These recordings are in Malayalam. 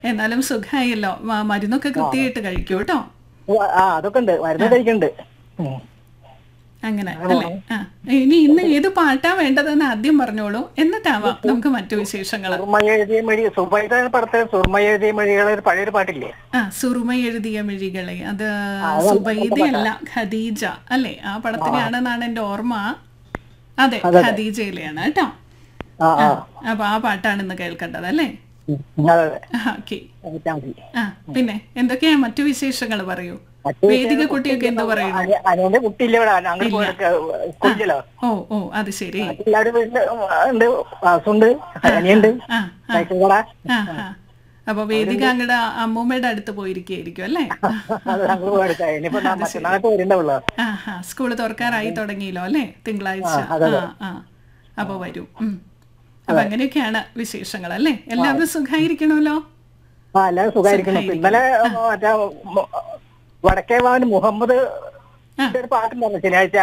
എന്നാലും സുഖമായല്ലോ മ- മരുന്നൊക്കെ കൃത്യമായിട്ട് കഴിക്കൂ കേട്ടോ ആ അതൊക്കെ ഉണ്ട് മരുന്ന് കഴിക്കുന്നുണ്ട് ഉം. അങ്ങനെ അല്ലേ ആ ഇനി ഇന്ന് ഏത് പാട്ടാ വേണ്ടതെന്ന് ആദ്യം പറഞ്ഞോളൂ എന്നിട്ടാവാം നമുക്ക് മറ്റു വിശേഷങ്ങൾ സുറുമ എഴുതിയ മൊഴി സുബൈദ പടത്തിൽ സുറുമ എഴുതിയ മൊഴികളെ ഒരു പഴയൊരു പാട്ടില്ലേ ആ സുറുമ എഴുതിയ മിഴികളെ അത് സുബൈദയല്ല ഖദീജ അല്ലേ ആ പടത്തിലാണെന്നാണ് എന്റെ ഓർമ്മ അതെ ഖദീജയിലെയാണ് കേട്ടോ ആ ആ അപ്പൊ ആ പാട്ടാണ് ഇന്ന് കേൾക്കേണ്ടത് അല്ലേ ഉം. അതെ അതെ ഓക്കെ കേട്ടാ മതി ആ പിന്നെ എന്തൊക്കെയാ മറ്റു വിശേഷങ്ങൾ പറയൂ മറ്റു വേദിക കുട്ടിയൊക്കെ എന്ത് പറയുന്നു അനി- അനിയന്റെ കുട്ടിയില്ല ഇവിടെ ഞങ്ങൾ സ്കൂളിലോ ഓ ഓ അത് ശരി എല്ലാവരും വീട്ടില് ഉണ്ട് വാസുണ്ട് അനിയുണ്ട് ആ സൈക്കിൾ കട ആ ആ അപ്പൊ വേദിക അങ്ങടെ അമ്മൂമ്മയുടെ അടുത്ത് പോയിരിക്കുകയായിരിക്കും അല്ലേ അത് ഞങ്ങൾ പോയെടുക്കാം ഇനിയിപ്പോ നാ- മറ്റന്നാളൊക്കെ വരുന്നുള്ളൂ ആ ഹാ സ്കൂള് തുറക്കാറായി തുടങ്ങിയല്ലോ അല്ലേ തിങ്കളാഴ്ച ആ ആ അപ്പൊ വരും ഉം. അപ്പൊ അങ്ങനെയൊക്കെയാണ് വിശേഷങ്ങൾ അല്ലേ എല്ലാവരും സുഖായിരിക്കണമല്ലോ ആ എല്ലാവരും സുഖമായിരിക്കണം ഇന്നലെ മറ്റേ മു- വടക്കേ ഭവൻ മുഹമ്മദ് ആ. ഒരു പാട്ടുണ്ടായിരുന്നു ശനിയാഴ്ച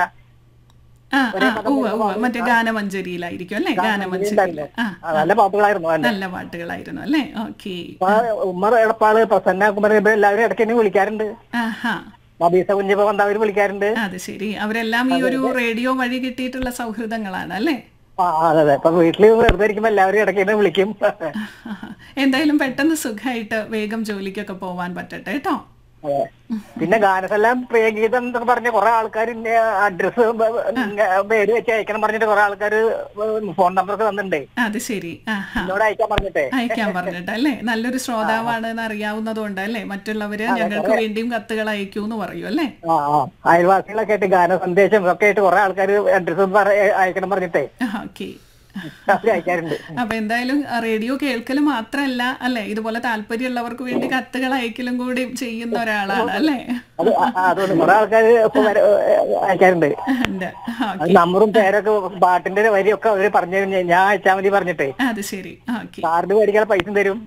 ആ ആ ഉവ്വ് ഉവ്വ് മറ്റേ ഗാനമഞ്ജരിയിലായിരിക്കും അല്ലേ ഗാനമഞ്ജരിയിൽ ആ ആ, നല്ല പാട്ടുകളായിരുന്നു അതിന്റെ നല്ല പാട്ടുകളായിരുന്നു അല്ലേ ഓക്കെ അപ്പൊ ഉമ്മർ എടപ്പാള് പ്രസന്ന കുമാർ ഇവര് എല്ലാവരും ഇടയ്ക്ക് എന്നെ വിളിക്കാറുണ്ട് ആഹാ മബീസ കുഞ്ഞിപ്പ വന്നവര് വിളിക്കാറുണ്ട് അത് ശരി അവരെല്ലാം ഈ ഒരു റേഡിയോ വഴി കിട്ടിയിട്ടുള്ള സൗഹൃദങ്ങളാണ് അല്ലേ ആ ആ, അതെ അതെ ഇപ്പൊ വീട്ടില് വെറുതെ ഇരിക്കുമ്പോ എല്ലാവരും ഇടയ്ക്ക് എന്നെ വിളിക്കും ആഹാ. എന്തായാലും പെട്ടെന്ന് സുഖമായിട്ട് വേഗം ജോലിക്കൊക്കെ പോവാൻ പറ്റട്ടെ കേട്ടോ അതെ. പിന്നെ ഗാനസെല്ലാം പ്രിയഗീതം എന്നൊക്കെ പറഞ്ഞ കുറെ ആൾക്കാർ അഡ്രസ് പേര് വെച്ച് അയക്കണം പറഞ്ഞിട്ട് കുറെ ആൾക്കാർ ഫോൺ നമ്പറൊക്കെ തന്നിട്ടുണ്ടേ അത് ശരി ആഹാ എന്നോട് അയക്കാൻ പറഞ്ഞിട്ടേ അയക്കാൻ പറഞ്ഞിട്ട് അല്ലേ നല്ലൊരു ശ്രോതാവാണ് എന്ന് അറിയാവുന്നതുകൊണ്ട് അല്ലേ മറ്റുള്ളവര് ഞങ്ങൾക്ക് വേണ്ടിയും കത്തുകൾ അയക്കൂ എന്ന് പറയും അല്ലേ ആ ആ അയൽവാസികളൊക്കെ ആയിട്ട് ഗാന സന്ദേശം ഒക്കെ ആയിട്ട് കുറെ ആൾക്കാർ അഡ്രസ് അയക്കണം പറഞ്ഞിട്ടേ ഓക്കെ അവര് അയക്കാറുണ്ട് അപ്പൊ എന്തായാലും റേഡിയോ കേൾക്കൽ മാത്രല്ല അല്ലെ ഇതുപോലെ താല്പര്യമുള്ളവർക്ക് വേണ്ടി കത്തുകൾ അയക്കലും കൂടി ചെയ്യുന്ന ഒരാളാണ് അല്ലേ അത് ആ- ആ, അതുകൊണ്ട് കുറെ ആൾക്കാർ അയക്കാറുണ്ട് ഉണ്ട് അത് ഓക്കെ നമ്പറും പേരൊക്കെ പാട്ടിന്റെ വരിയൊക്കെ അവര് പറഞ്ഞു കഴിഞ്ഞാ ഞാൻ അയച്ചാൽ മതി പറഞ്ഞിട്ടേ അത് ശരി ഓക്കെ കാർഡ് മേടിക്കാൻ പൈസ തരും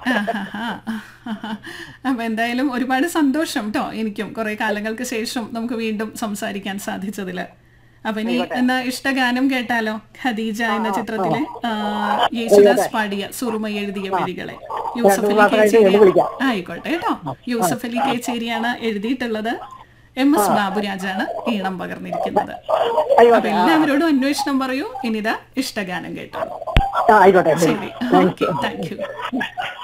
അപ്പൊ എന്തായാലും ഒരുപാട് സന്തോഷം കേട്ടോ എനിക്കും കുറെ കാലങ്ങൾക്ക് ശേഷം നമുക്ക് വീണ്ടും സംസാരിക്കാൻ സാധിച്ചതില് അപ്പൊ ഇനി എന്നാ ഇഷ്ടഗാനം കേട്ടാലോ ഖദീജ എന്ന ചിത്രത്തിലെ ആ, യേശുദാസ് പാടിയ സുറുമ എഴുതിയ വരികളെ യൂസഫ് അലി കേച്ചേരി ആയിക്കോട്ടെ കേട്ടോ യൂസഫ് അലി കേച്ചേരിയാണ് എഴുതിയിട്ടുള്ളത് എം എസ് ബാബുരാജാണ് ഈണം പകർന്നിരിക്കുന്നത് അയ്യോ അപ്പൊ എല്ലാവരോടും അന്വേഷണം പറയൂ ഇനിതാ ഇഷ്ടഗാനം കേട്ടോളൂ ആ, ആയിക്കോട്ടെ ശരി ശരി ഓക്കെ താങ്ക് യു